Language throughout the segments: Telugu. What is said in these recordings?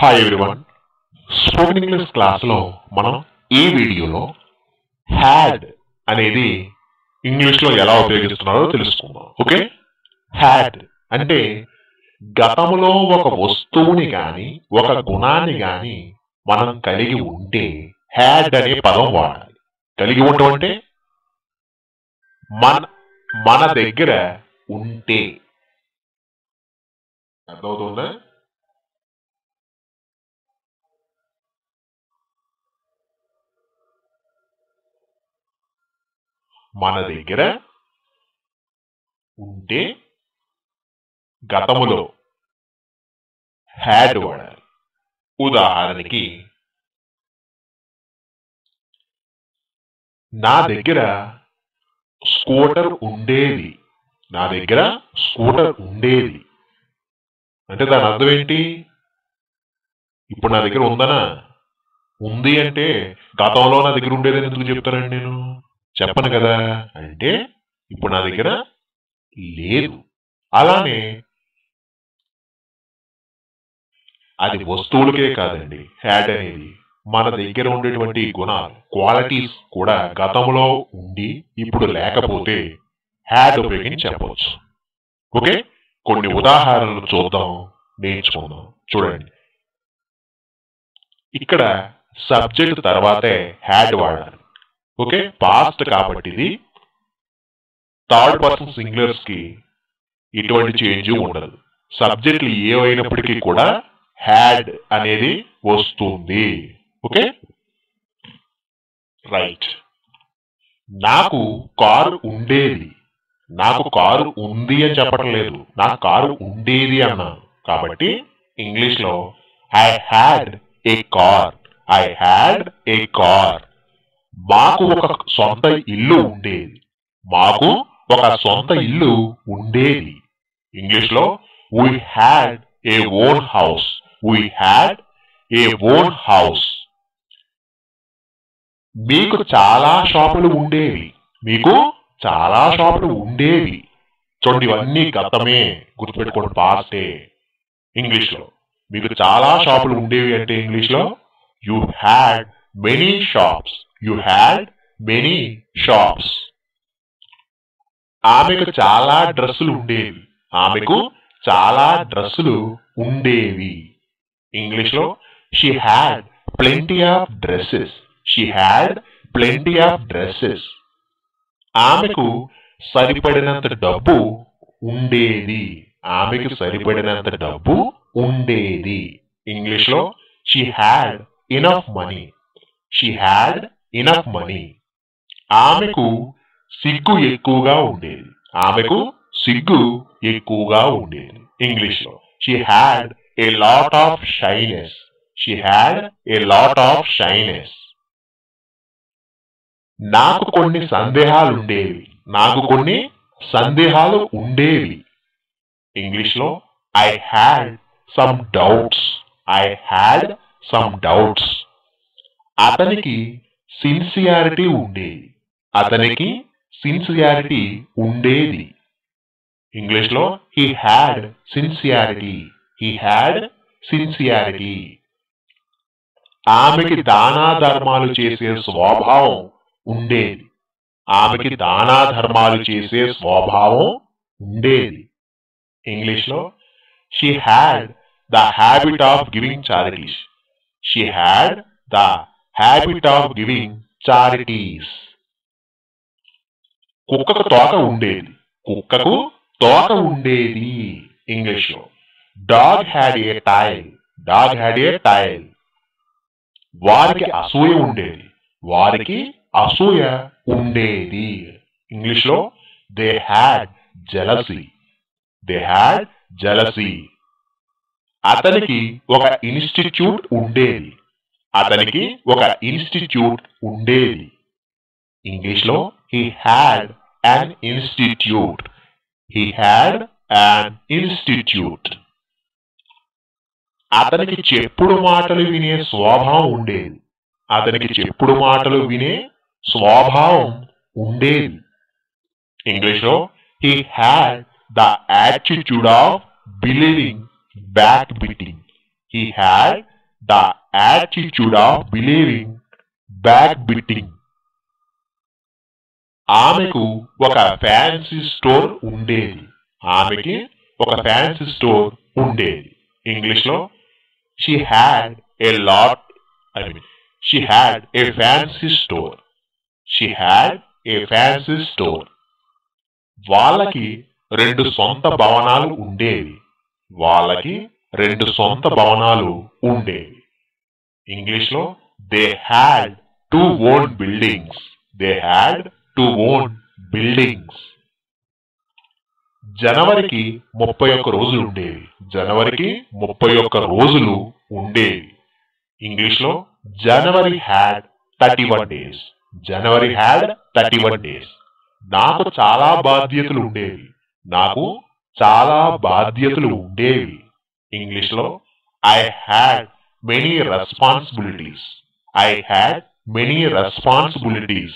హాయ్ ఎవ్రీవన్ స్పోకెన్ ఇంగ్లీష్ క్లాస్లో మనం ఈ వీడియోలో హ్యాడ్ అనేది ఇంగ్లీష్లో ఎలా ఉపయోగిస్తున్నారో తెలుసుకుందాం ఓకే హ్యాడ్ అంటే గతంలో ఒక వస్తువుని గాని ఒక గుణాన్ని గాని మనం కలిగి ఉంటే హ్యాడ్ అనే పదం వాడాలి కలిగి ఉండటం అంటే మన మన దగ్గర ఉంటే అర్థమవుతుందా మన దగ్గర ఉంటే గతములో హ్యాడ్ వాడాలి ఉదాహరణకి నా దగ్గర స్కూటర్ ఉండేది నా దగ్గర స్కూటర్ ఉండేది అంటే దాని అర్థం ఏంటి ఇప్పుడు నా దగ్గర ఉందనా ఉంది అంటే గతంలో నా దగ్గర ఉండేదని ఎందుకు చెప్తానండి నేను చెప్పను కదా అంటే ఇప్పుడు నా దగ్గర లేదు అలానే అది వస్తువులకే కాదండి హ్యాడ్ అనేది మన దగ్గర ఉండేటువంటి గుణాలు క్వాలిటీస్ కూడా గతంలో ఉండి ఇప్పుడు లేకపోతే హ్యాడ్ ఉపయోగించి చెప్పవచ్చు ఓకే కొన్ని ఉదాహరణలు చూద్దాం నేర్చుకుందాం చూడండి ఇక్కడ సబ్జెక్ట్ తర్వాతే హ్యాడ్ వాడాలి ఓకే పాస్ట్ కాబట్టి ఇది థర్డ్ పర్సన్ సింగులర్స్ కి ఎటువంటి చేంజ్ ఉండదు సబ్జెక్టులు ఏవైనప్పటికీ కూడా హ్యాడ్ అనేది వస్తుంది ఓకే రైట్ నాకు కారు ఉండేది నాకు కారు ఉంది అని చెప్పడం లేదు నాకు కారు ఉండేది అన్నాను కాబట్టి ఇంగ్లీష్ లో I had a car I had a car మాకు ఒక సొంత ఇల్లు ఉండేది మాకు ఒక సొంత ఇల్లు ఉండేది ఇంగ్లీష్ లో we had a own house we had a own house మీకు చాలా షాపులు ఉండేవి మీకు చాలా షాపులు ఉండేవి చూడండి ఇవన్నీ గతమే గుర్తుపెట్టుకోండి పాస్టే ఇంగ్లీష్ లో మీకు చాలా షాపులు ఉండేవి అంటే ఇంగ్లీష్ లో you had many shops you had many shops ఆమెకు చాలా డ్రెస్సులు ఉండేవి ఆమెకు చాలా డ్రెస్సులు ఉండేవి ఇంగ్లీష్ లో she had plenty of dresses she had plenty of dresses ఆమెకు సరిపడినంత డబ్బు ఉండేది ఆమెకు సరిపడినంత డబ్బు ఉండేది ఇంగ్లీష్ లో she had enough money she had enough money ఆమెకు సిగ్గు ఎక్కువగా ఉండేది ఆమెకు సిగ్గు ఎక్కువగా ఉండేది ఇంగ్లీష్ లో she had a lot of shyness she had a lot of shyness నాకు కొన్ని సందేహాలు ఉండేవి నాకు కొన్ని సందేహాలు ఉండేవి ఇంగ్లీష్ లో I had some doubts I had some doubts అతనికి సిన్సియారిటీ ఉండేది అతనికి సిన్సియారిటీ ఉండేది ఇంగ్లీష్ లో he had sincerity he had sincerity ఆమెకి దానా ధర్మాలు చేసే స్వభావం ఉండేది ఆమెకి దానా ధర్మాలు చేసే స్వభావం ఉండేది ఇంగ్లీష్ లో she had the habit of giving charities she had the habit of giving charities కుక్కకు తోక ఉండేది కుక్కకు తోక ఉండేది ఇంగ్లీష్ లో dog had a tail dog had a tail వారికి అసూయ ఉండేది వారికి అసూయ ఉండేది ఇంగ్లీష్ లో they had jealousy they had jealousy అతనికి ఒక ఇన్స్టిట్యూట్ ఉండేది అతనికి ఒక ఇన్స్టిట్యూట్ ఉండేది ఇంగ్లీష్ లో he had an institute he had an institute అతనికి చెప్పుడు మాటలు వినే స్వభావం ఉండేది అతనికి చెప్పుడు మాటలు వినే స్వభావం ఉండేది ఇంగ్లీష్ లో he had the attitude of believing back biting he had the attitude of believing back biting ఆమెకు ఒక ఫ్యాన్సీ స్టోర్ ఉండేది ఆమెకి ఒక ఫ్యాన్సీ స్టోర్ ఉండేది ఇంగ్లీష్ లో she had a lot I mean she had a fancy store she had a fancy store వాళ్ళకి రెండు సొంత భవనాలు ఉండేవి వాళ్ళకి రెండు సొంత భవనాలు ఉండేవి ఇంగ్లీష్ లో they had two own buildings they had two own buildings జనవరికి ముప్పై ఒక్క రోజులు ఉండేవి జనవరికి ముప్పై ఒక్క రోజులు ఉండేవి ఇంగ్లీష్ లో January had thirty one days January had thirty one days నాకు చాలా బాధ్యతలు ఉండేవి నాకు చాలా బాధ్యతలు ఉండేవి ఇంగ్లీష్ లో I had many responsibilities I had many responsibilities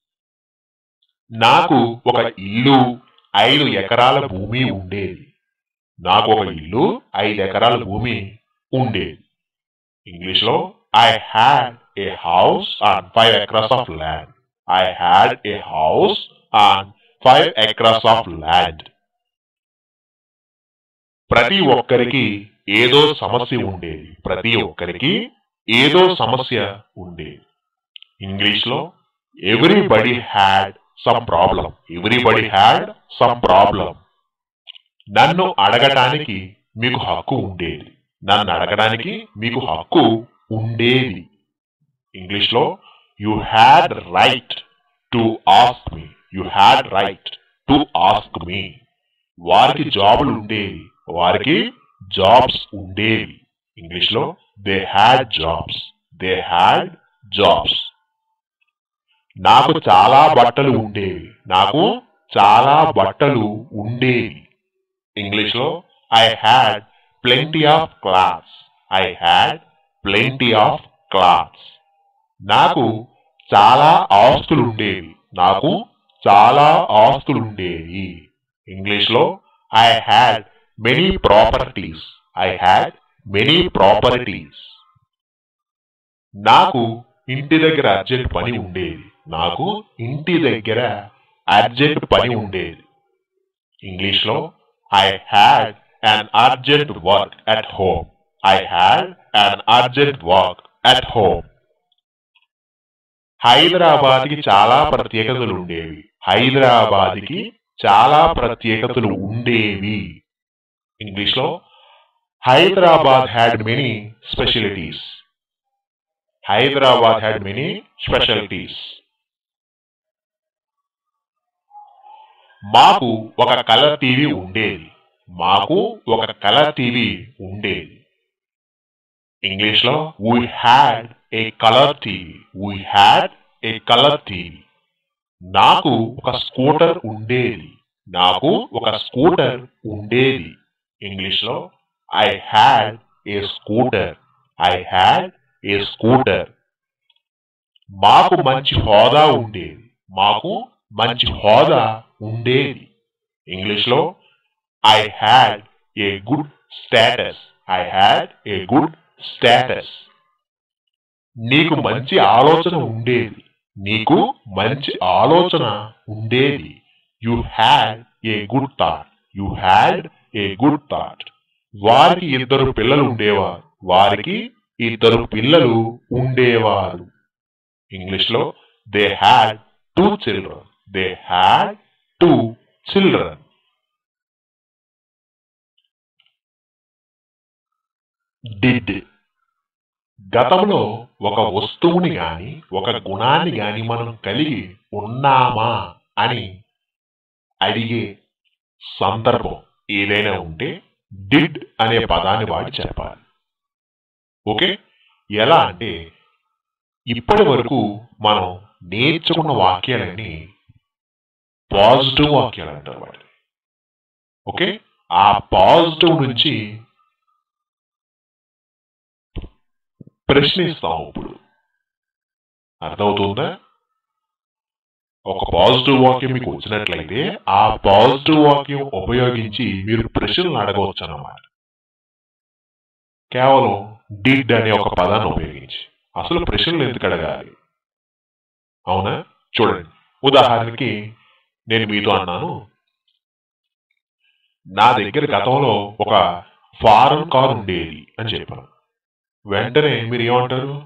నాకు ఒక ఇల్లు ఐదు ఎకరాల భూమి ఉండేది నాకు ఒక ఇల్లు ఐదు ఎకరాల భూమి ఉండేది ఇంగ్లీష్ లో I had a house on five acres of land I had a house on five acres of land ప్రతి ఒక్కరికి ఏదో సమస్య ఉండేది ప్రతి ఒక్కరికి ఏదో సమస్య ఉండేది ఇంగ్లీష్ లో everybody had some problem everybody had some problem నన్ను అడగటానికి మీకు హక్కు ఉండేది నన్ను అడగడానికి మీకు హక్కు ఉండేది ఇంగ్లీష్ లో you had right to ask me you had right to ask me వారికి జాబులు ఉండేవి వారికి జాబ్స్ ఉండేవి ఇంగ్లీష్ లో they had jobs they had jobs నాకు చాలా బట్టలు ఉండేవి నాకు చాలా బట్టలు ఉండేవి ఇంగ్లీష్ లో I had plenty of clothes I had plenty of clothes నాకు చాలా ఆస్తులు ఉండేవి నాకు చాలా ఆస్తులు ఉండేవి ఇంగ్లీష్ లో I had many properties I had many properties నాకు ఇంటి దగ్గర అర్జెంట్ పని ఉండేది నాకు ఇంటి దగ్గర అర్జెంట్ పని ఉండేది ఇంగ్లీష్ లో I had an urgent work at home I had an urgent work at home హైదరాబాద్కి చాలా ప్రత్యేకతలు ఉండేవి హైదరాబాద్కి చాలా ప్రత్యేకతలు ఉండేవి ఇంగ్లీష్ లో Hyderabad had many specialities Hyderabad had many specialities మాకు ఒక కలర్ టీవీ ఉండేది మాకు ఒక కలర్ టీవీ ఉండేది ఇంగ్లీష్ లో we had a colour TV we had a colour TV నాకు ఒక స్కూటర్ ఉండేది నాకు ఒక స్కూటర్ ఉండేది ఇంగ్లీష్ లో I had a scooter I had a scooter మాకు మంచి హోదా ఉండేది మాకు మంచి హోదా ఉండేది ఇంగ్లీష్ లో I had a good status I had a good status నీకు మంచి ఆలోచన ఉండేది నీకు మంచి ఆలోచన ఉండేది you had a good thought you had a good thought వారికి ఇద్దరు పిల్లలు ఉండేవారు వారికి ఇద్దరు పిల్లలు ఉండేవారు ఇంగ్లీష్ లో they had two children they had two children did గతంలో ఒక వస్తువుని గాని ఒక గుణాన్ని గాని మనం కలిగి ఉన్నామా అని అడిగే సందర్భం ఏదైనా ఉంటే డిడ్ అనే పదాన్ని వాడి చెప్పాలి ఓకే ఎలా అంటే ఇప్పటి వరకు మనం నేర్చుకున్న వాక్యాలన్నీ పాజిటివ్ వాక్యాలు అంటారు వాటిని ఓకే ఆ పాజిటివ్ నుంచి ప్రశ్నిస్తాం ఇప్పుడు అర్థమవుతుందా ఒక పాజిటివ్ వాక్యం మీకు వచ్చినట్లయితే ఆ పాజిటివ్ వాక్యం ఉపయోగించి మీరు ప్రశ్నలు అడగవచ్చు అన్నమాట కేవలం డిడ్ అనే ఒక పదాన్ని ఉపయోగించి అసలు ప్రశ్నలు ఎందుకు అడగాలి అవునా చూడండి ఉదాహరణకి నేను మీతో అన్నాను నా దగ్గర గతంలో ఒక ఫారెన్ కార్ ఉండేది అని చెప్పాను వెంటనే మీరు ఏమంటారు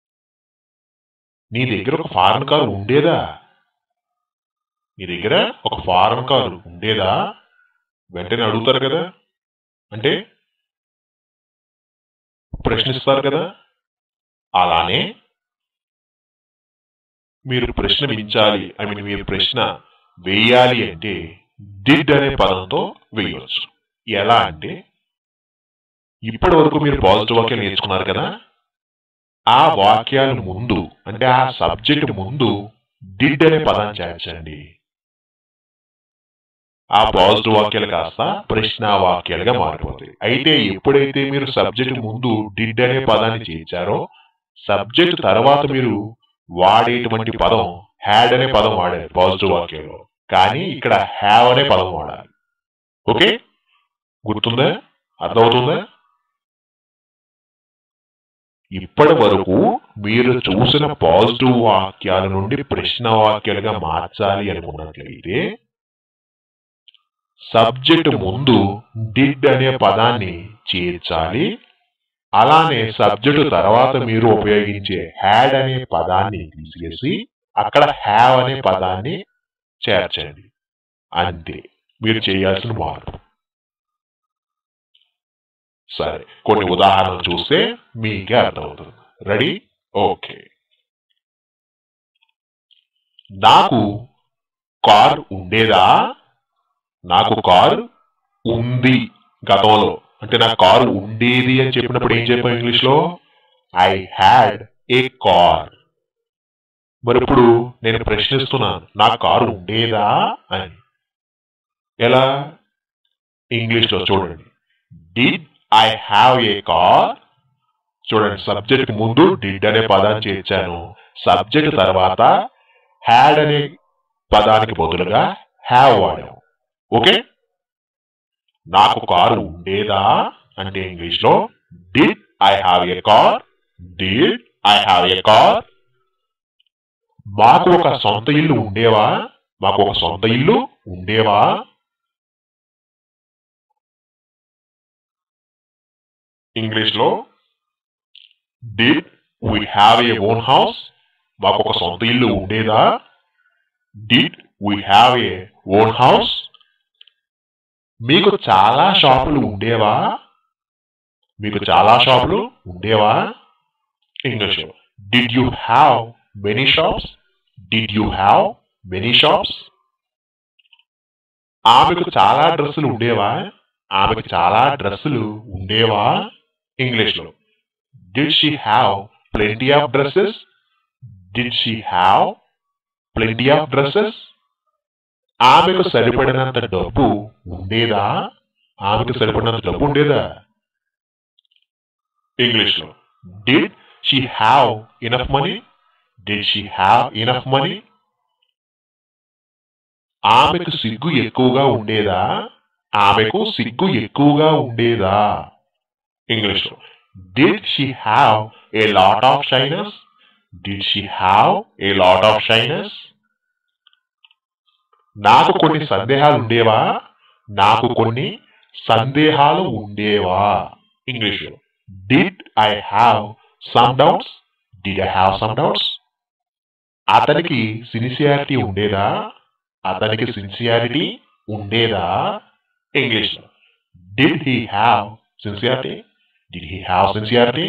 నీ దగ్గర ఒక ఫారెన్ కార్ ఉండేదా నీ దగ్గర ఒక ఫారెన్ కారు ఉండేదా వెంటనే అడుగుతారు కదా అంటే ప్రశ్నిస్తారు కదా అలానే మీరు ప్రశ్న వించాలి ఐ మీన్ మీరు ప్రశ్న వేయాలి అంటే డిడ్ అనే పదంతో వేయవచ్చు ఎలా అంటే ఇప్పటి వరకు మీరు పాజిటివ్ వాక్యాలు నేర్చుకున్నారు కదా ఆ వాక్యాల ముందు అంటే ఆ సబ్జెక్ట్ ముందు డిడ్ అనే పదాన్ని చేర్చండి ఆ పాజిటివ్ వాక్యాలు కాస్త ప్రశ్న వాక్యాలుగా మారిపోతాయి అయితే ఎప్పుడైతే మీరు సబ్జెక్ట్ ముందు డిడ్ అనే పదాన్ని చేర్చారో సబ్జెక్ట్ తర్వాత మీరు వాడేటువంటి పదం హ్యాడ్ అనే పదం వాడారు పాజిటివ్ వాక్యంలో కానీ ఇక్కడ హ్యావ్ అనే పదం వాడాలి ఓకే గుర్తుందా అర్థమవుతుందా ఇప్పటి వరకు మీరు చూసిన పాజిటివ్ వాక్యాల నుండి ప్రశ్న వాక్యాలుగా మార్చాలి అనుకున్నట్లయితే సబ్జెక్ట్ ముందు డిడ్ అనే పదాన్ని చేర్చాలి అలానే సబ్జెక్టు తర్వాత మీరు ఉపయోగించే హ్యాడ్ అనే పదాన్ని తీసేసి అక్కడ హ్యావ్ అనే పదాన్ని చేర్చండి అంతే మీరు చేయాల్సిన మార్పు సరే కొన్ని ఉదాహరణలు చూస్తే మీకే అర్థమవుతుంది రెడీ ఓకే నాకు కార్ ఉండేదా నాకు కారు ఉంది గతంలో అంటే నా కారు ఉండేది అని చెప్పినప్పుడు ఏం చెప్పాం ఇంగ్లీష్ లో ఐ హ్యాడ్ ఏ కార్ మరి ఇప్పుడు నేను ప్రశ్నిస్తున్నాను నా కారు ఉండేదా అని ఎలా ఇంగ్లీష్ లో చూడండి did I have a car చూడండి సబ్జెక్ట్ ముందు డిడ్ అనే పదాన్ని చేర్చాను సబ్జెక్ట్ తర్వాత హ్యాడ్ అనే పదానికి బదులుగా హ్యావ్ వాడాము ఓకే నాకు కారు ఉండేదా అంటే ఇంగ్లీష్ లో did I have a car did I have a car మాకు ఒక సొంత ఇల్లు ఉండేవా మాకు ఒక సొంత ఇల్లు ఉండేవా ఇంగ్లీష్ లో did we have a own house మాకు ఒక సొంత ఇల్లు ఉండేదా did we have a own house మీకు చాలా షాపులు ఉండేవా మీకు చాలా షాపులు ఉండేవా English did you have many shops did you have many shops ఆమెకు చాలా డ్రెస్సులు ఉండేవా ఆమెకు చాలా డ్రెస్సులు ఉండేవా ఇంగ్లీష్ లో did she have plenty of dresses did she have plenty of dresses ఆమెకు సరిపడినంత డబ్బు ఉండేదా ఆమెకు సరిపడినంత డబ్బు ఉండేదా ఇంగ్లీష్ లో did she have enough money did she have enough money ఆమెకు సిగ్గు ఎక్కువగా ఉండేదా ఆమెకు సిగ్గు ఎక్కువగా ఉండేదా ఇంగ్లీష్ లో did she have a lot of shyness did she have a lot of shyness నాకు కొన్ని సందేహాలు ఉండేవా నాకు కొన్ని సందేహాలు ఉండేవా ఇంగ్లీష్ లో did I have some doubts did I have some doubts అతనికి సిన్సియారిటీ ఉండేదా అతనికి సిన్సియారిటీ ఉండేదా ఇంగ్లీష్ లో did he have sincerity did he have sincerity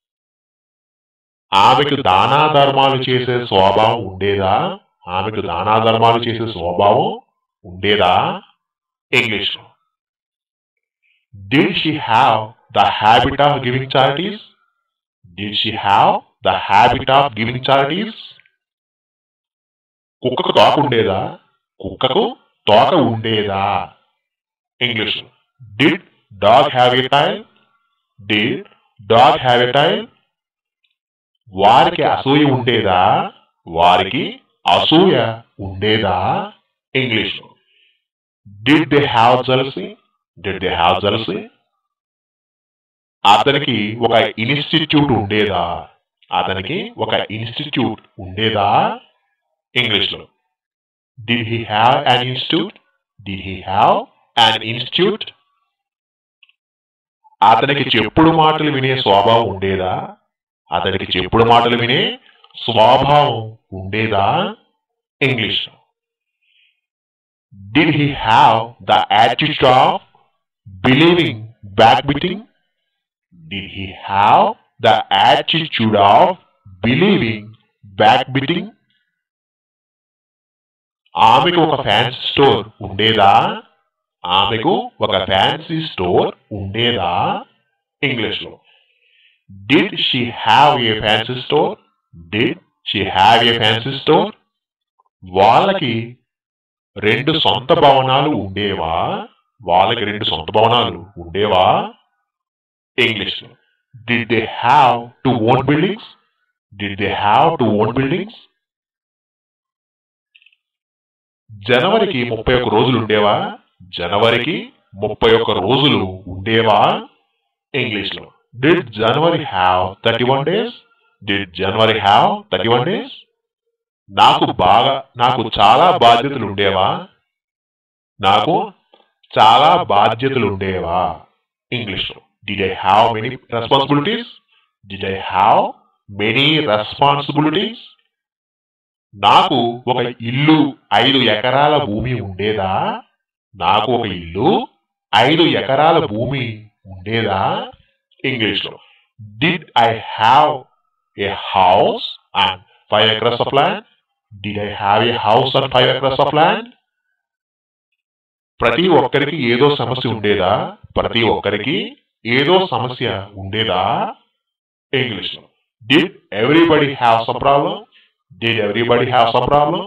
ఆమెకు దానా ధర్మాలు చేసే స్వభావం ఉండేదా ఆమెకు దానా ధర్మాలు చేసే స్వభావం ఉండేదా ఇంగ్లీష్ లో did she have the habit of giving charities did she have the habit of giving charities కుక్కకు తోక ఉండేదా కుక్కకు తోక ఉండేదా English did dog have a tail did dog have a tail వారికి అసూయ ఉండేదా వారికి అసూయ ఉండేదా English did they have jealousy did they have jealousy అతనికి ఒక ఇన్స్టిట్యూట్ ఉండేదా అతనికి ఒక ఇన్స్టిట్యూట్ ఉండేదా ఇంగ్లీష్ లో did he have an institute did he have an institute అతనికి చెప్పుడు మాటలు వినే స్వభావం ఉండేదా అతనికి చెప్పుడు మాటలు వినే స్వభావం ఉండేదా ఇంగ్లీష్ లో did he have the attitude of believing back biting did he have the attitude of believing back biting ఆమెకు ఒక ఫ్యాన్సీ స్టోర్ ఉండేదా ఆమెకు ఒక ఫ్యాన్సీ స్టోర్ ఉండేదా ఇంగ్లీష్ లో did she have a fancy store did she have a fancy store వాళ్ళకి రెండు సొంత భవనాలు ఉండేవా వాళ్ళకి రెండు సొంత భవనాలు ఉండేవా ఇంగ్లీష్ లో did they have two own buildings did they have two own buildings జనవరికి ముప్పై ఒక్క రోజులు ఉండేవా జనవరికి ముప్పై ఒక్క రోజులు ఉండేవా ఇంగ్లీష్ లో did January have thirty one days did January have thirty one days నాకు బాగా నాకు చాలా బాధ్యతలు ఉండేవా నాకు చాలా బాధ్యతలు ఉండేవా ఇంగ్లీష్ లో did I have many responsibilities did I have many responsibilities నాకు ఒక ఇల్లు ఐదు ఎకరాల భూమి ఉండేదా నాకు ఒక ఇల్లు ఐదు ఎకరాల భూమి ఉండేదా ఇంగ్లీష్ లో did I have a house and five acres of land did I have a house and five acres of land ప్రతి ఒక్కరికి ఏదో సమస్య ఉండేదా ప్రతి ఒక్కరికి ఏదో సమస్య ఉండేదా ఇంగ్లీష్ లో did everybody have some problem did everybody have some problem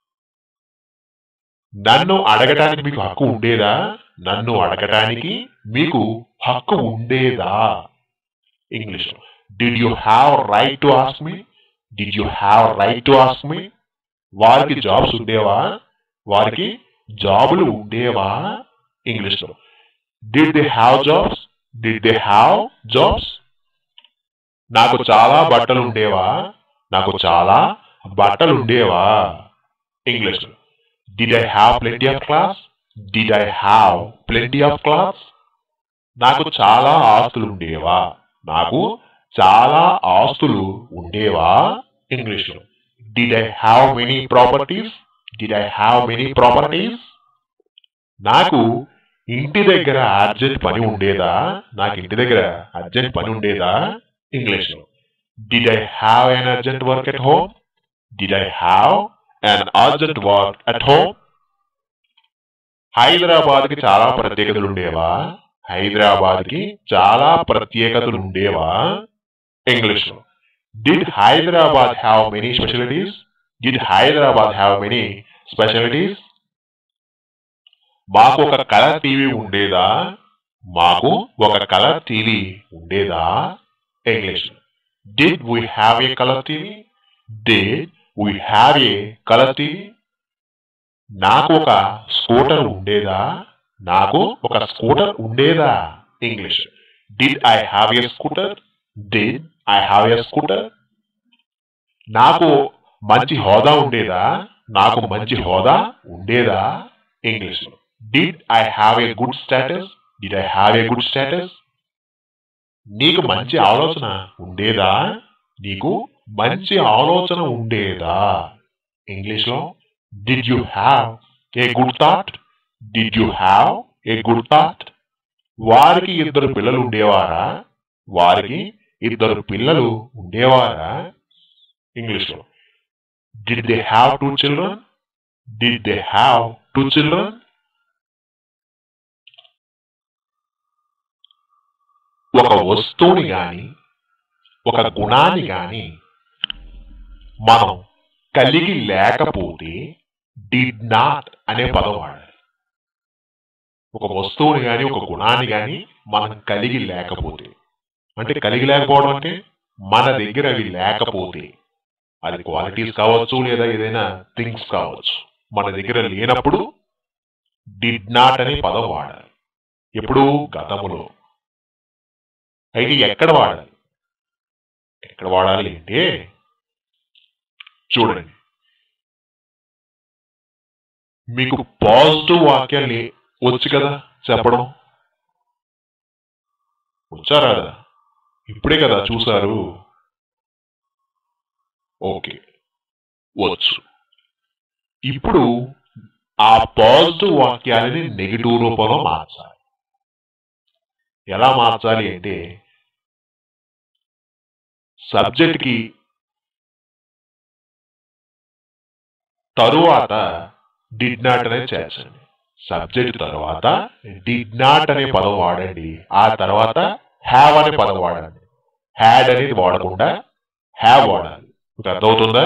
నన్ను అడగటానికి మీకు హక్కు ఉండేదా నన్ను అడగటానికి మీకు హక్కు ఉండేదా ఇంగ్లీష్ లో did you have right to ask me did you have right to ask me వారికి జాబ్స్ ఉండేవా వారికి జాబులు ఉండేవా ఇంగ్లీష్ లో did they have jobs did they have jobs నాకు చాలా బట్టలు ఉండేవా నాకు చాలా బట్టలు ఉండేవా ఇంగ్లీష్ లో did I have plenty of clothes did I have plenty of clothes నాకు చాలా ఆస్తులు ఉండేవా నాకు చాలా ఆస్తులు ఉండేవా ఇంగ్లీష్ లో did I have many properties did I have many properties నాకు ఇంటి దగ్గర అర్జెంట్ పని ఉండేదా నాకు ఇంటి దగ్గర అర్జెంట్ పని ఉండేదా ఇంగ్లీష్ లో did I have an urgent work at home did I have an urgent work at home Hyderabad కి చాలా ప్రత్యేకతలు ఉండేవా హైదరాబాద్ కి చాలా ప్రత్యేకతలు ఉండేవా ఇంగ్లీష్ లో did Hyderabad have many specialities did Hyderabad have many specialities మాకు ఒక కలర్ టీవీ ఉండేదా మాకు ఒక కలర్ టీవీ ఉండేదా English did we have a colour TV did we have a colour TV నాకు ఒక స్కూటర్ ఉండేదా నాకు ఒక స్కూటర్ ఉండేదా English did I have a scooter did I have a scooter నాకు మంచి హోదా ఉండేదా నాకు మంచి హోదా ఉండేదా English did I have a good status did I have a good status నీకు మంచి ఆలోచన ఉండేదా నీకు మంచి ఆలోచన ఉండేదా ఇంగ్లీష్ లో did you have a good thought did you have a good thought వారికి ఇద్దరు పిల్లలు ఉండేవారా వారికి ఇద్దరు పిల్లలు ఉండేవారా ఇంగ్లీష్ లో did they have two children did they have two children ఒక వస్తువుని గాని ఒక గుణాన్ని గాని మనం కలిగి లేకపోతే డిడ్ నాట్ అనే పదం వాడాలి ఒక వస్తువుని గాని ఒక గుణాన్ని గాని మనం కలిగి లేకపోతే అంటే కలిగి లేకపోవడం అంటే మన దగ్గర అవి లేకపోతే అది క్వాలిటీస్ కావచ్చు లేదా ఏదైనా థింగ్స్ కావచ్చు మన దగ్గర లేనప్పుడు డిడ్ నాట్ అనే పదం వాడాలి ఎప్పుడు గతములో అయితే ఎక్కడ వాడాలి ఎక్కడ వాడాలి అంటే చూడండి మీకు పాజిటివ్ వాక్యాలు వచ్చు కదా చెప్పడం వచ్చారా కదా ఇప్పుడే కదా చూసారు ఓకే వచ్చు ఇప్పుడు ఆ పాజిటివ్ వాక్యాలని నెగిటివ్ రూపంలో మార్చాలి ఎలా మార్చాలి అంటే సబ్జెక్ట్ కి తరువాత డిడ్ నాట్ అనేది చేర్చండి సబ్జెక్ట్ తర్వాత డిడ్ నాట్ అనే పదం వాడండి ఆ తర్వాత హ్యావ్ అనే పదం వాడండి హ్యాడ్ అనేది వాడకుండా హ్యావ్ వాడాలి మీకు అర్థమవుతుందా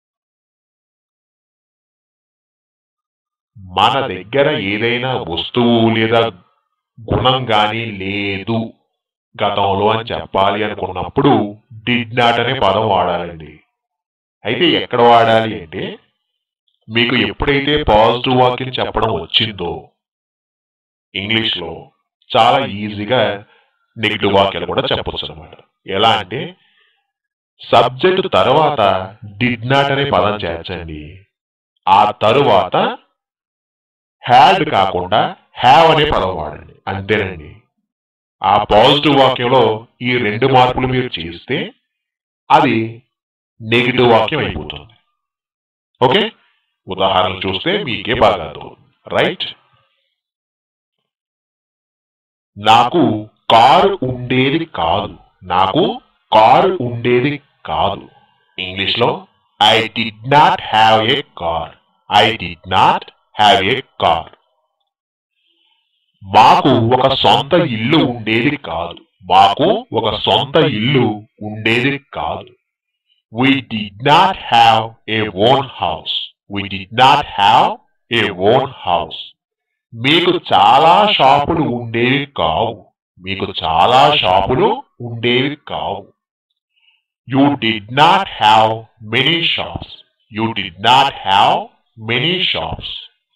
మన దగ్గర ఏదైనా వస్తువు లేదా గుణం గాని లేదు గతంలో అని చెప్పాలి అనుకున్నప్పుడు డిడ్ నాట్ అనే పదం వాడాలండి అయితే ఎక్కడ వాడాలి అంటే మీకు ఎప్పుడైతే పాజిటివ్ వాక్యం చెప్పడం వచ్చిందో ఇంగ్లీష్ లో చాలా ఈజీగా నెగిటివ్ వాక్యాలు కూడా చెప్పొచ్చు అనమాట ఎలా అంటే సబ్జెక్ట్ తర్వాత డిడ్ నాట్ అనే పదం చేర్చండి ఆ తరువాత హ్యాడ్ కాకుండా హ్యావ్ అనే పదం వాడండి అంతేనండి ఆ పాజిటివ్ వాక్యంలో ఈ రెండు మార్పులు మీరు చేస్తే అది నెగిటివ్ వాక్యం అయిపోతుంది ఓకే ఉదాహరణ చూస్తే మీకే బాగా అర్థమవుతుంది రైట్ నాకు కారు ఉండేది కాదు నాకు కారు ఉండేది కాదు ఇంగ్లీష్ లో I did not have a car I did not have a car మాకు ఒక సొంత ఇల్లు ఉండేది కాదు మాకు ఒక సొంత ఇల్లు ఉండేది కాదు we did not have a own house we did not have a own house మీకు చాలా షాపులు ఉండేవి కావు మీకు చాలా షాపులు ఉండేవి కావు you did not have many shops you did not have many shops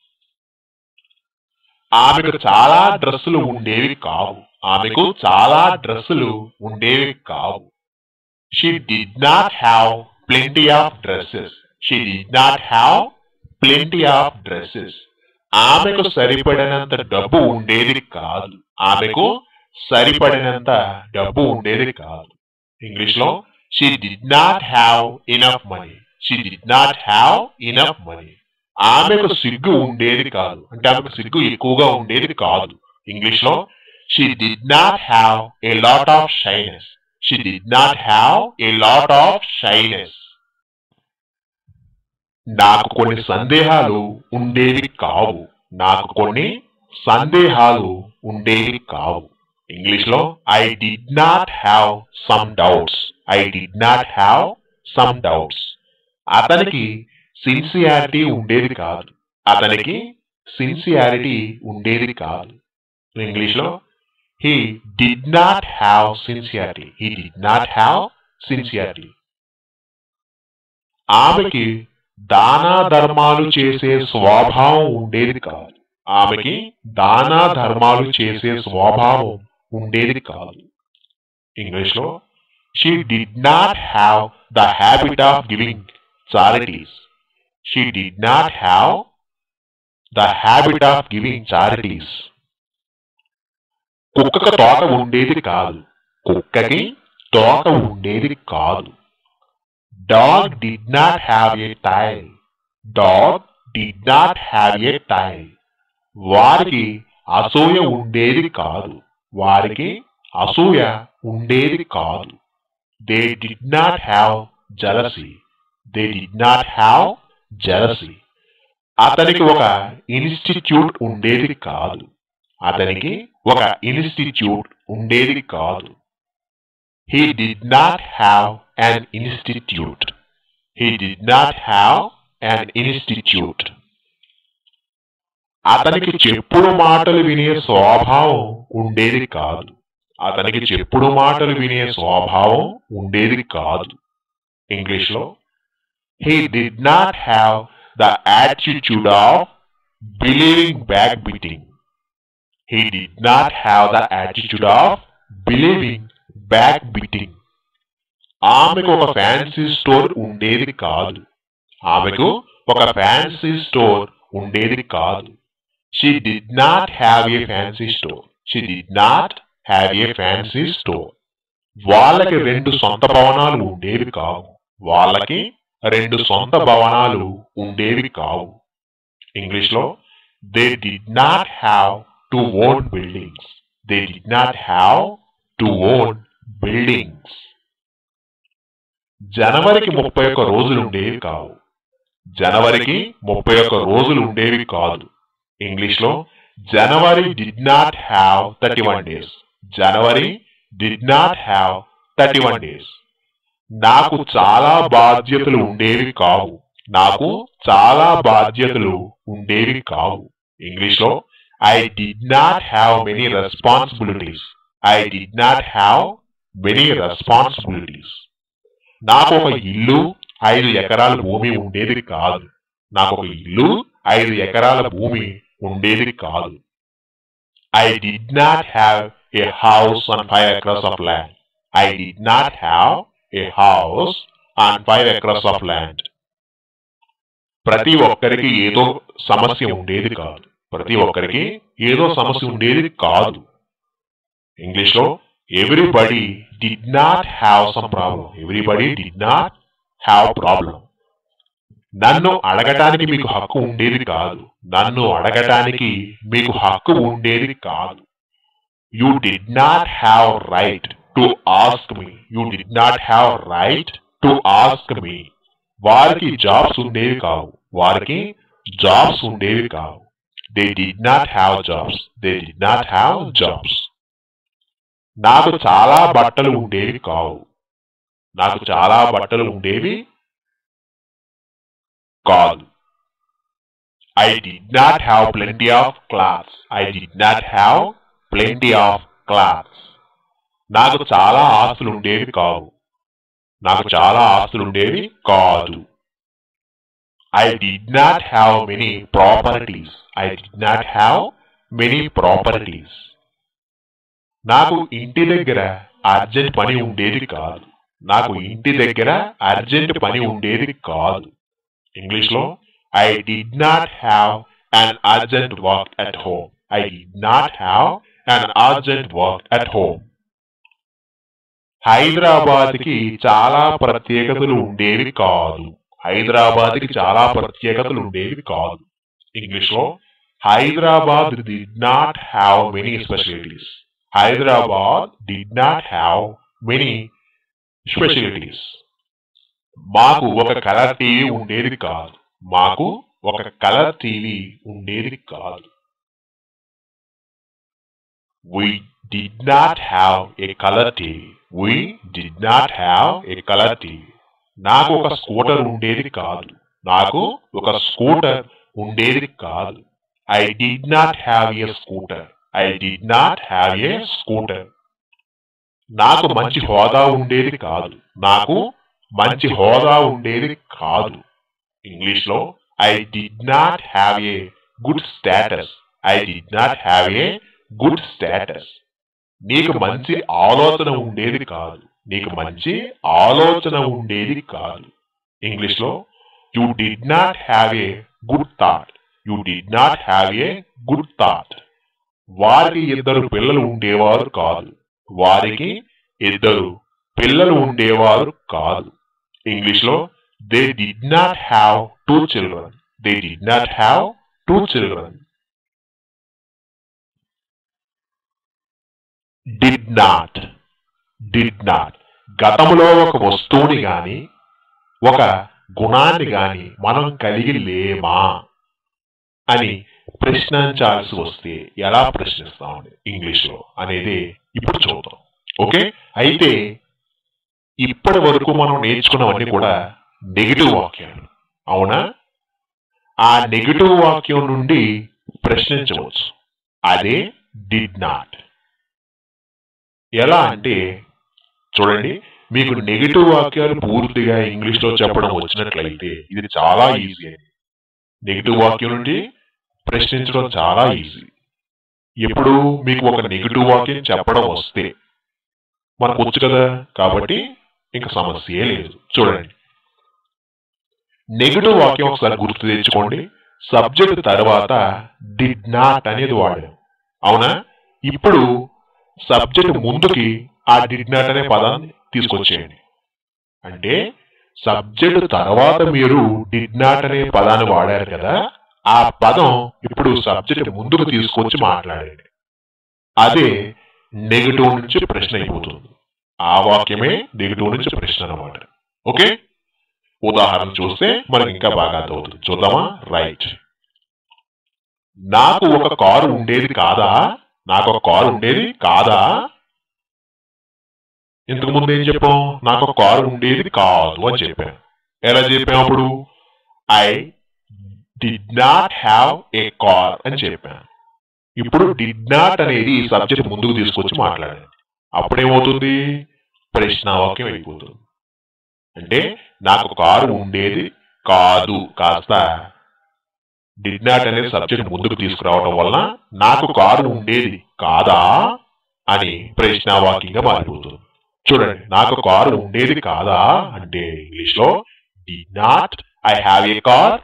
ఆమెకు చాలా డ్రెస్సులు ఉండేవి కావు ఆమెకు చాలా డ్రెస్సులు ఉండేవి కావు she did not have plenty of dresses she did not have plenty of dresses ఆమెకు సరిపడినంత డబ్బు ఉండేది కాదు ఆమెకు సరిపడినంత డబ్బు ఉండేది కాదు ఇంగ్లీష్ లో she did not have enough money she did not have enough money ఆమెకు సిగ్గు ఉండేది కాదు అంటే ఆమెకు సిగ్గు ఎక్కువగా ఉండేది కాదు ఇంగ్లీష్ లో she did not have a lot of shyness she did not have a lot of shyness నాకు కొన్ని సందేహాలు ఉండేవి కావు నాకు కొన్ని సందేహాలు ఉండేవి కావు ఇంగ్లీష్ లో I did not have some doubts I did not have some doubts అతనికి సిన్సియారిటీ ఉండేది కాదు అతనికి సిన్సియారిటీ ఉండేది కాదు ఇంగ్లీష్ లో he did not have sincerity he did not have sincerity ఆమెకి దానా ధర్మాలు చేసే స్వభావం ఉండేది కాదు ఆమెకి దానా ధర్మాలు చేసే స్వభావం ఉండేది కాదు ఇంగ్లీష్ లో she did not have the habit of giving charities she did not have the habit of giving charities కుక్కకు తోక ఉండేది కాదు కుక్కకి తోక ఉండేది కాదు dog did not have a tail dog did not have a tail వారికి అసూయ ఉండేది కాదు వారికి అసూయ ఉండేది కాదు they did not have jealousy they did not have jealousy అతనికి ఒక ఇన్స్టిట్యూట్ ఉండేది కాదు అతనికి ఒక ఇన్స్టిట్యూట్ ఉండేది కాదు he did not have an institute. He did not have an institute. అతనికి చెప్పుడు మాటలు వినే స్వభావం ఉండేది కాదు అతనికి చెప్పుడు మాటలు వినే స్వభావం ఉండేది కాదు ఇంగ్లీష్ లో he did not have the attitude of believing back biting he did not have the attitude of believing back biting ఆమెకు ఒక ఫ్యాన్సీ స్టోర్ ఉండేది కాదు ఆమెకు ఒక ఫ్యాన్సీ స్టోర్ ఉండేది కాదు she did not have a fancy store she did not have a fancy store వాళ్ళకి రెండు సొంత భవనాలు ఉండేవి కావు వాళ్ళకి రెండు సొంత భవనాలు ఉండేవి కావు ఇంగ్లీష్ లో they did not have two own buildings they did not have two own buildings జనవరికి ముప్పై ఒక్క రోజులు ఉండేవి కావు జనవరికి ముప్పై ఒక్క రోజులు ఉండేవి కాదు ఇంగ్లీష్ లో January did not have thirty one days January did not have thirty one days నాకు చాలా బాధ్యతలు ఉండేవి కావు నాకు చాలా బాధ్యతలు ఉండేవి కావు ఇంగ్లీష్ లో I did not have many responsibilities I did not have many responsibilities నాకు ఒక ఇల్లు ఐదు ఎకరాల భూమి ఉండేది కాదు నాకు ఒక ఇల్లు ఐదు ఎకరాల భూమి ఉండేది కాదు I did not have a house on five acres of land I did not have a house on five acres of land ప్రతి ఒక్కరికి ఏదో సమస్య ఉండేది కాదు ప్రతి ఒక్కరికి ఏదో సమస్య ఉండేది కాదు ఇంగ్లీష్ లో everybody did not have some problem everybody did not have problem నన్ను అడగటానికి మీకు హక్కు ఉండేది కాదు నన్ను అడగటానికి మీకు హక్కు ఉండేది కాదు you did not have right to ask me you did not have right to ask me వారికి జాబ్స్ ఉండేవి కావు వారికి జాబ్స్ ఉండేవి కావు they did not have jobs they did not have jobs నాకు చాలా బట్టలు ఉండేవి కావు నాకు చాలా బట్టలు ఉండేవి కాదు I did not have plenty of clothes I did not have plenty of clothes నాకు చాలా ఆస్తులు ఉండేవి కావు నాకు చాలా ఆస్తులు ఉండేవి కాదు I did not have many properties I did not have many properties నాకు ఇంటి దగ్గర అర్జెంట్ పని ఉండేది కాదు నాకు ఇంటి దగ్గర అర్జెంట్ పని ఉండేది కాదు ఇంగ్లీష్ లో I did not have an urgent work at home I did not have an urgent work at home Hyderabad కి చాలా ప్రత్యేకతలు ఉండేవి కాదు హైదరాబాద్ కి చాలా ప్రత్యేకతలు ఉండేవి కాదు ఇంగ్లీష్ లో Hyderabad did not have many specialities Hyderabad did not have many specialities మాకు ఒక కలర్ టీవీ ఉండేది కాదు మాకు ఒక కలర్ టీవీ ఉండేది కాదు we did not have a colour TV we did not have a colour TV నాకు ఒక స్కూటర్ ఉండేది కాదు నాకు ఒక స్కూటర్ ఉండేది కాదు I did not have a scooter I did not have a scooter నాకు మంచి హోదా ఉండేది కాదు నాకు మంచి హోదా ఉండేది కాదు ఇంగ్లీష్ లో I did not have a good status I did not have a good status నీకు మంచి ఆలోచన ఉండేది కాదు నీకు మంచి ఆలోచన ఉండేది కాదు ఇంగ్లీష్ లో you did not have a good thought you did not have a good thought వారికి ఇద్దరు పిల్లలు ఉండేవారు కాదు వారికి ఇద్దరు పిల్లలు ఉండేవారు కాదు ఇంగ్లీష్ లో they did not have two children they did not have two children did not did not గతంలో ఒక వస్తువుని గాని ఒక గుణాన్ని గాని మనం కలిగి లేమా అని ప్రశ్నించాల్సి వస్తే ఎలా ప్రశ్నిస్తామని ఇంగ్లీష్ లో అనేది ఇప్పుడు చూద్దాం ఓకే అయితే ఇప్పటి వరకు మనం నేర్చుకున్నవన్నీ కూడా నెగిటివ్ వాక్యాలు అవునా ఆ నెగిటివ్ వాక్యం నుండి ప్రశ్నించవచ్చు అదే డిడ్ నాట్ ఎలా అంటే చూడండి మీకు నెగిటివ్ వాక్యాలు పూర్తిగా ఇంగ్లీష్ లో చెప్పడం వచ్చినట్లయితే ఇది చాలా ఈజీ అండి నెగిటివ్ వాక్యం నుండి ప్రశ్నించడం చాలా ఈజీ ఎప్పుడు మీకు ఒక నెగిటివ్ వాక్యం చెప్పడం వస్తే మనకు వచ్చు కదా కాబట్టి ఇంకా సమస్యే లేదు చూడండి నెగిటివ్ వాక్యం ఒకసారి గుర్తు తెచ్చుకోండి సబ్జెక్ట్ తర్వాత డిడ్ నాట్ అనేది వాడాం అవునా ఇప్పుడు సబ్జెక్ట్ ముందుకి ఆ డిడ్ నాట్ అనే పదాన్ని తీసుకొచ్చేయండి అంటే సబ్జెక్ట్ తర్వాత మీరు డిడ్ నాట్ అనే పదాన్ని వాడారు కదా ఆ పదం ఇప్పుడు సబ్జెక్ట్ ముందుకు తీసుకొచ్చి మాట్లాడండి అదే నెగిటివ్ నుంచి ప్రశ్న అయిపోతుంది ఆ వాక్యమే నెగిటివ్ నుంచి ప్రశ్న అన్నమాట ఓకే ఉదాహరణ చూస్తే మనకి ఇంకా బాగా అర్థమవుతుంది చూద్దామా రైట్ నాకు ఒక కారు ఉండేది కాదా నాకు ఒక కారు ఉండేది కాదా ఇంతకు ముందు ఏం చెప్పాం నాకు ఒక కారు ఉండేది కాదు అని చెప్పాను ఎలా చెప్పాం అప్పుడు I did not have a car అని చెప్పాను ఇప్పుడు డిడ్ నాట్ అనేది సబ్జెక్ట్ ముందుకు తీసుకొచ్చి మాట్లాడండి అప్పుడేమవుతుంది ప్రశ్నావాక్యం అయిపోతుంది అంటే నాకు కారు ఉండేది కాదు కాస్త డిడ్ నాట్ అనేది సబ్జెక్ట్ ముందుకు తీసుకురావడం వలన నాకు కారు ఉండేది కాదా అని ప్రశ్నావాక్యంగా మారిపోతుంది చూడండి నాకు కారు ఉండేది కాదా అంటే ఇంగ్లీష్ లో did not I have a car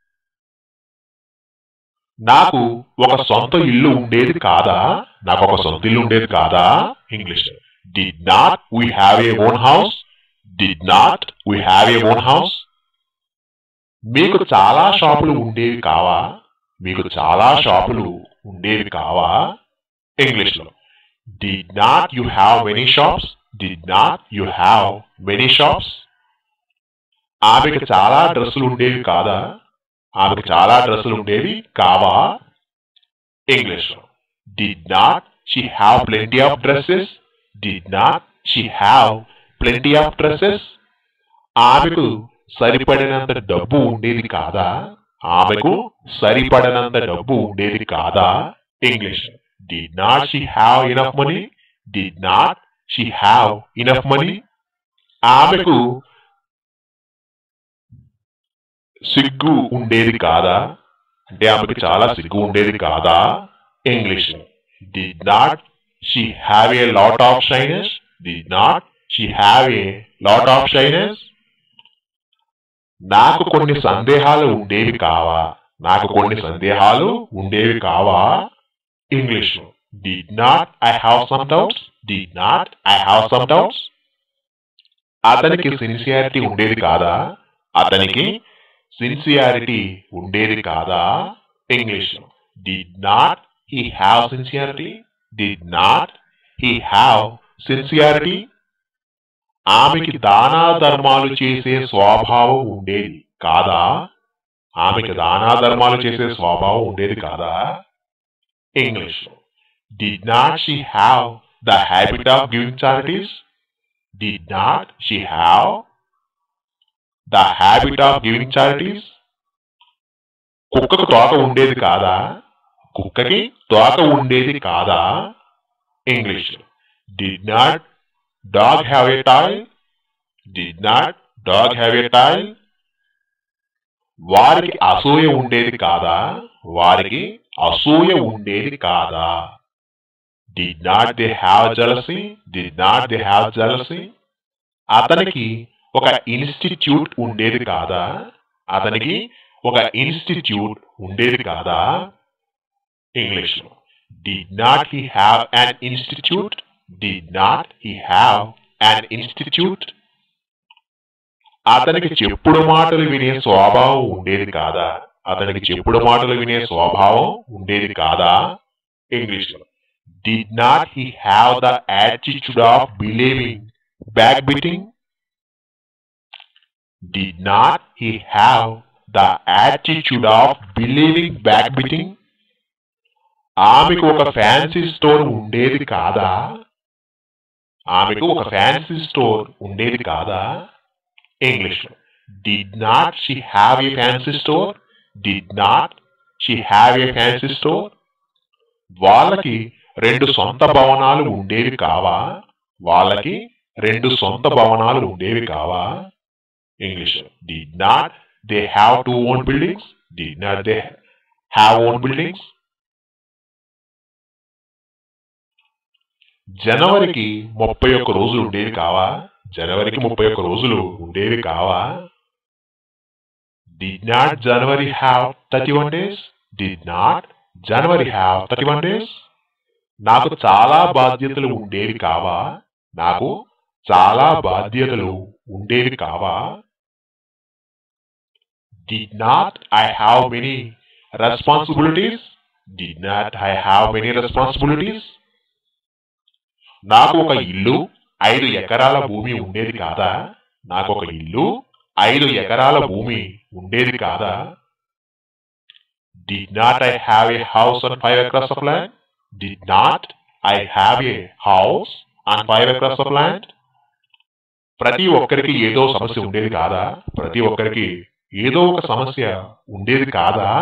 నాకు ఒక సొంత ఇల్లు ఉండేది కాదా నాకు ఒక సొంత ఇల్లు ఉండేది కాదా English did not we have a own house did not we have a own house మీకు చాలా షాపులు ఉండేవి కావా మీకు చాలా షాపులు ఉండేవి కావా ఇంగ్లీష్ లో did not you have many shops did not you have many shops ఆమెకు చాలా డ్రెస్సులు ఉండేవి కాదా ఆమెకు చాలా డ్రెస్సులు ఉండేవి కావా ఇంగ్లీష్ లో did not she have plenty of dresses did not she have plenty of dresses ఆమెకు సరిపడినంత డబ్బు ఉండేది కాదా ఆమెకు సరిపడనంత డబ్బు ఉండేది కాదా English did not she have enough money did not she have enough money ఆమెకు సిగ్గు ఉండేది కాదా అంటే ఆమెకు చాలా సిగ్గు ఉండేది కాదా English did not she have a lot of shyness did not she have a lot of shyness నాకు కొన్ని సందేహాలు ఉండేవి కావా నాకు కొన్ని సందేహాలు ఉండేవి కావా English did not I have some doubts did not I have some doubts అతనికి సిన్సియారిటీ ఉండేది కాదా అతనికి సిన్సియారిటీ ఉండేది కాదా English did not he have sincerity did not he have sincerity ఆమెకి దానా ధర్మాలు చేసే స్వభావం ఉండేది కాదా ఆమెకి దానా ధర్మాలు చేసే స్వభావం ఉండేది కాదా English did not she have the habit of giving charities did not she have the habit of giving charities కుక్కకు తోక ఉండేది కాదా కుక్కకి తోక ఉండేది కాదా English did not dog have a toy did not dog have a toy వారికి అసూయ ఉండేది కాదా వారికి అసూయ ఉండేది కాదా did not they have jealousy did not they have jealousy అతనికి ఒక ఇన్స్టిట్యూట్ ఉండేది కాదా అతనికి ఒక ఇన్స్టిట్యూట్ ఉండేది కాదా ఇంగ్లీష్ లో did not he have an institute did not he have an institute అతనికి చెప్పుడు మాటలు వినే స్వభావం ఉండేది కాదా అతనికి చెప్పుడు మాటలు వినే స్వభావం ఉండేది కాదా ఇంగ్లీష్ లో did not he have the attitude of believing back biting did not he have the attitude of believing backbiting ఆమెకు ఒక ఫ్యాన్సీ స్టోర్ ఉండేది కాదా ఆమెకు ఒక ఫ్యాన్సీ స్టోర్ ఉండేది కాదా English did not she have a fancy store did not she have a fancy store వాళ్ళకి రెండు సొంత భవనాలు ఉండేవి కావా వాళ్ళకి రెండు సొంత భవనాలు ఉండేవి కావా English. Did not they have two own buildings? Did not they have own buildings? జనవరికి ముప్పై ఒక్క రోజులు ఉండేవి కావా జనవరికి ముప్పై ఒక్క రోజులు ఉండేవి కావా did not January have thirty one days did not January have thirty one days నాకు చాలా బాధ్యతలు ఉండేవి కావా నాకు చాలా బాధ్యతలు ఉండేవి కావా did not I have many responsibilities did not I have many responsibilities నాకు ఒక ఇల్లు ఐదు ఎకరాల భూమి ఉండేది కాదా నాకు ఒక ఇల్లు ఐదు ఎకరాల భూమి ఉండేది కాదా did not I have a house on five acres of land did not I have a house on five acres of land ప్రతి ఒక్కరికి ఏదో సమస్య ఉండేది కాదా ప్రతి ఒక్కరికి ఏదో ఒక సమస్య ఉండేది కాదా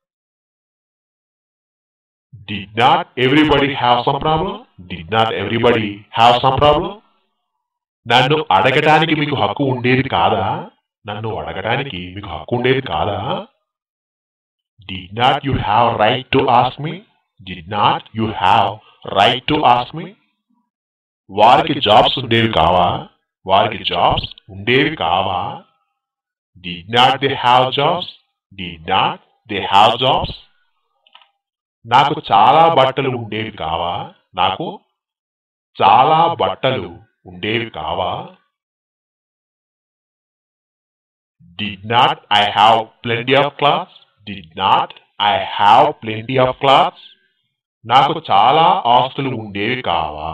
Did not everybody have some problem? Did not everybody have some problem? నన్ను అడగటానికి మీకు హక్కు ఉండేది కాదా నన్ను అడగటానికి మీకు హక్కు ఉండేది కాదా did not you have right to ask me did not you have right to ask me వారికి జాబ్స్ ఉండేవి కావా వారికి జాబ్స్ ఉండేవి కావా did not they have jobs did not they have jobs నాకు చాలా బట్టలు ఉండేవి కావా నాకు చాలా బట్టలు ఉండేవి కావా did not I have plenty of clothes did not I have plenty of clothes నాకు చాలా ఆస్తులు ఉండేవి కావా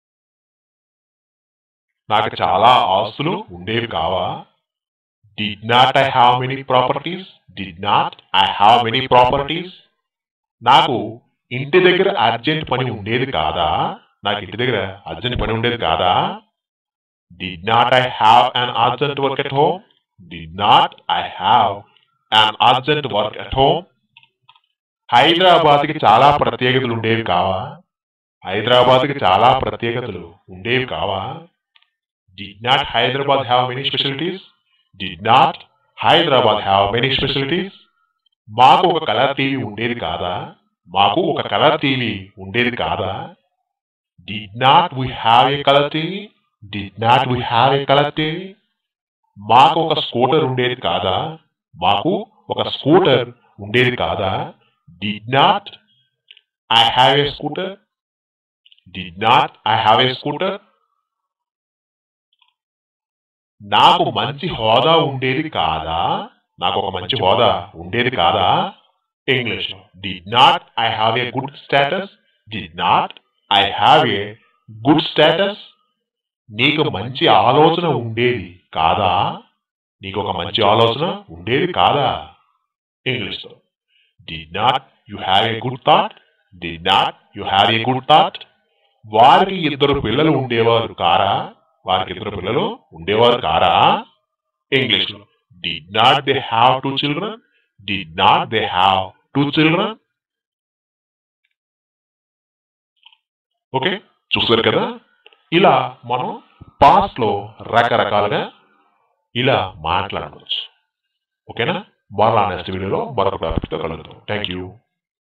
నాకు చాలా ఆస్తులు ఉండేవి కావా did not I have many properties did not I have many properties నాకు ఇంటి దగ్గర అర్జెంట్ పని ఉండేది కాదా నాకు ఇంటి దగ్గర అర్జెంట్ పని ఉండేది కాదా did not I have an urgent work at home did not I have an urgent work at home హైదరాబాద్కి చాలా ప్రత్యేకతలు ఉండేవి కావా హైదరాబాద్కి చాలా ప్రత్యేకతలు ఉండేవి కావా did not Hyderabad have many specialities did not Hyderabad have many specialities మాకు ఒక కలర్ టీవీ ఉండేది కాదా మాకు ఒక కలర్ టీవీ ఉండేది కాదా did not we have a colour TV did not we have a colour TV మాకు ఒక స్కూటర్ ఉండేది కాదా మాకు ఒక స్కూటర్ ఉండేది కాదా did not I have a scooter did not I have a scooter నాకు మంచి హోదా ఉండేది కాదా నాకు ఒక మంచి హోదా ఉండేది కాదా English did not I have a good status did not I have a good status నీకు మంచి ఆలోచన ఉండేది కాదా నీకు ఒక మంచి ఆలోచన ఉండేది కాదా English did not you have a good thought did not you have a good thought వారికి ఇద్దరు పిల్లలు ఉండేవారు కారా వారికి ఇద్దరు పిల్లలు ఉండేవారు కారా English did not they have two children did not they have two children okay చూసారు కదా ఇలా మనం పాస్ట్ లో రకరకాలుగా ఇలా మాట్లాడవచ్చు ఓకేనా మరలా నెక్స్ట్ వీడియోలో మరొక టాపిక్తో కలుగుతాం థ్యాంక్ యూ